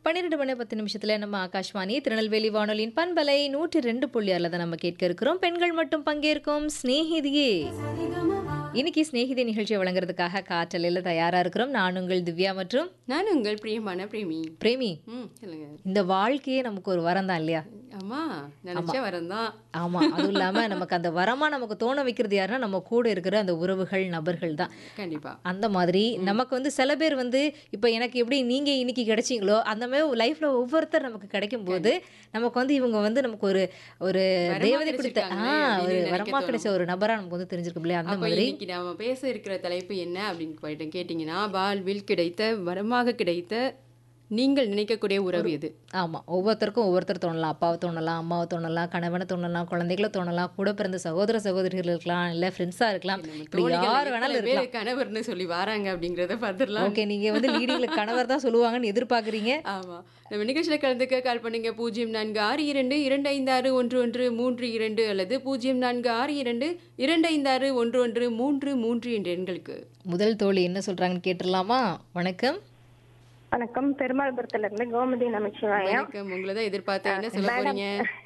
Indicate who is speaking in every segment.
Speaker 1: பன்னிரெண்டு மணி பத்து நிமிஷத்துல நம்ம ஆகாஷ்வாணி திருநெல்வேலி வானொலியின் பண்பலை நூற்றி ரெண்டு புள்ளி ஆறில் தான் நம்ம கேட்க இருக்கிறோம் பெண்கள் மட்டும் பங்கேற்கும் ஸ்நேகிதியே இன்னைக்கு ஸ்நேகிதி நிகழ்ச்சியை வழங்குறதுக்காக காற்றலையில் தயாரா இருக்கிறோம் நான் உங்கள் திவ்யா மற்றும்
Speaker 2: நான் உங்கள் பிரியமான பிரேமி
Speaker 1: பிரேமி
Speaker 2: ம் சொல்லுங்க
Speaker 1: இந்த வாழ்க்கையே நமக்கு ஒரு வரம் தான் இல்லையா
Speaker 2: ஆமா நினைச்ச வரேன் தான்
Speaker 1: ஆமா அதுவும் இல்லாம நமக்கு அந்த வரமா நமக்கு தோண வைக்கிறது யாருன்னா நம்ம கூட இருக்கிற அந்த உறவுகள் நபர்கள் தான்
Speaker 2: கண்டிப்பா
Speaker 1: அந்த மாதிரி நமக்கு வந்து சில பேர் வந்து இப்போ எனக்கு எப்படி நீங்க இன்னைக்கு கிடைச்சீங்களோ அந்த மாதிரி லைஃப்ல ஒவ்வொருத்தர் நமக்கு கிடைக்கும் போது நமக்கு வந்து இவங்க வந்து நமக்கு ஒரு ஒரு
Speaker 2: வரமா
Speaker 1: தேவதை கொடுத்த ஆ
Speaker 2: கிடைச்சிருக்காங்களே
Speaker 1: ஒரு
Speaker 2: அப்படின்னு
Speaker 1: வரமா
Speaker 2: நினைக்க
Speaker 1: கிடைச்ச ஒரு நபரா நமக்கு வந்து தெரிஞ்சிருக்கும் இல்லையா அந்த
Speaker 2: அப்ப
Speaker 1: மாதிரி
Speaker 2: இன்னைக்கு நாம பேச இருக்கிற தலைப்பு என்ன அப்படின்னு போயிட்டு கேட்டீங்கன்னா வாழ்வில் கிடைத்த வரமாக கிடைத்த நீங்கள் நினைக்கக்கூடிய உறவு எது
Speaker 1: ஆமா ஒவ்வொருத்தருக்கும் ஒவ்வொருத்தர் தோணலாம் அப்பாவை தோணலாம் அம்மாவை தோணலாம் கணவனை தோணலாம் குழந்தைகளை தோணலாம் கூட பிறந்த சகோதர சகோதரிகள் இருக்கலாம் இல்ல ஃப்ரெண்ட்ஸா இருக்கலாம் இப்படி
Speaker 2: தோழிகள்
Speaker 1: யார்
Speaker 2: எத்தனை
Speaker 1: வேணாலும்
Speaker 2: பேர்
Speaker 1: இருக்கலாம்
Speaker 2: கணவர்னு சொல்லி வராங்க அப்படிங்கறத பார்த்துடலாம்
Speaker 1: ஓகே நீங்க வந்து லீடிங்ல கணவர் தான் சொல்லுவாங்கன்னு எதிர்பார்க்கறீங்க
Speaker 2: ஆமா நம்ம நிகழ்ச்சியில கலந்துக்க கால் பண்ணுங்க பூஜ்ஜியம் நான்கு ஆறு இரண்டு இரண்டு ஐந்து ஆறு ஒன்று ஒன்று மூன்று இரண்டு அல்லது பூஜ்ஜியம் நான்கு ஆறு இரண்டு இரண்டு ஐந்து ஆறு ஒன்று ஒன்று மூன்று மூன்று என்ற எண்களுக்கு
Speaker 1: முதல் தோழி என்ன சொல்றாங்கன்னு கேட்டுடலாமா வணக்கம்
Speaker 3: வணக்கம் பெருமாள்புரத்துல இருந்து கோமதி நமச்சிவாயம்
Speaker 2: வணக்கம் உங்களை தான் எதிர்பார்த்தேன் என்ன சொல்ல போறீங்க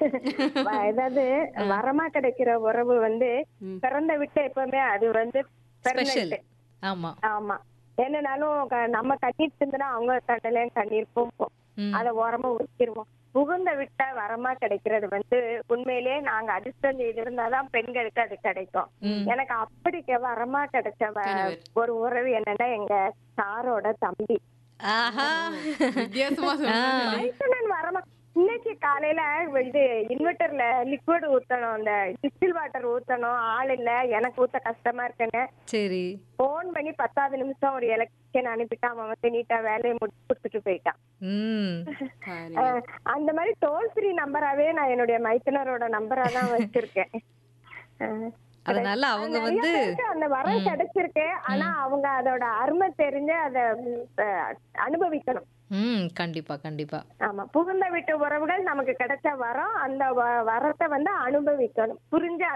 Speaker 3: வ- அதாவது வரமா கிடைக்கிற உறவு வந்து பிறந்த விட்டு எப்பவுமே அது வந்து
Speaker 1: ஸ்பெஷல்
Speaker 3: permanent.
Speaker 1: ஆமா
Speaker 3: ஆமா என்னனாலும் க- நம்ம கண்ணீர் சிந்துனா அவங்க கண்ணிலையும் கண்ணீர் போகும்
Speaker 1: ம்.
Speaker 3: அத ஓரமா உரிச்சிருவோம் புகுந்த விட்டா வரமா கிடைக்கிறது வந்து உண்மையிலேயே நாங்க அதிர்ஷ்டம் செய்திருந்தாதான் பெண்களுக்கு அது கிடைக்கும்
Speaker 1: ம்.
Speaker 3: எனக்கு அப்படி கெ- வரமா கிடைச்ச வ- ஒரு உறவு என்னன்னா எங்க சாரோட தம்பி
Speaker 1: ஆஹா
Speaker 2: வித்தியாசமா சொல்றீங்க
Speaker 3: மைசனன் வரமா இன்னைக்கு காலையில இது இன்வெர்டர்ல லிக்விட் ஊத்தணும் அந்த டிஸ்டில் வாட்டர் ஊத்தணும் ஆள் இல்ல எனக்கு ஊத்த கஷ்டமா இருக்குன்னு
Speaker 1: சரி
Speaker 3: போன் பண்ணி பத்தாவது நிமிஷம் ஒரு எலக்ட்ரிஷியன் அனுப்பிட்டான் அவன் வந்து நீட்டா வேலையை முடிச்சு கொடுத்துட்டு போயிட்டான்
Speaker 1: ம்
Speaker 2: பாருங்க
Speaker 3: அஹ் அந்த மாதிரி டோல் ஃப்ரீ நம்பராவே நான் என்னுடைய மைத்தனரோட நம்பரா தான் வச்சிருக்கேன் அஹ்
Speaker 1: அதனால அவங்க
Speaker 3: நிறைய
Speaker 1: வந்து
Speaker 3: பேருக்கு அந்த வரம் கிடைச்சிருக்கு ஆனா அவங்க அதோட அருமை தெரிஞ்சு அதை அனுபவிக்கணும்
Speaker 1: ம் கண்டிப்பா கண்டிப்பா
Speaker 3: ஆமா புகுந்த வீட்டு உறவுகள் நமக்கு கிடைச்ச வரம் அந்த வ- வரத்தை வந்து அனுபவிக்கணும் புரிஞ்சு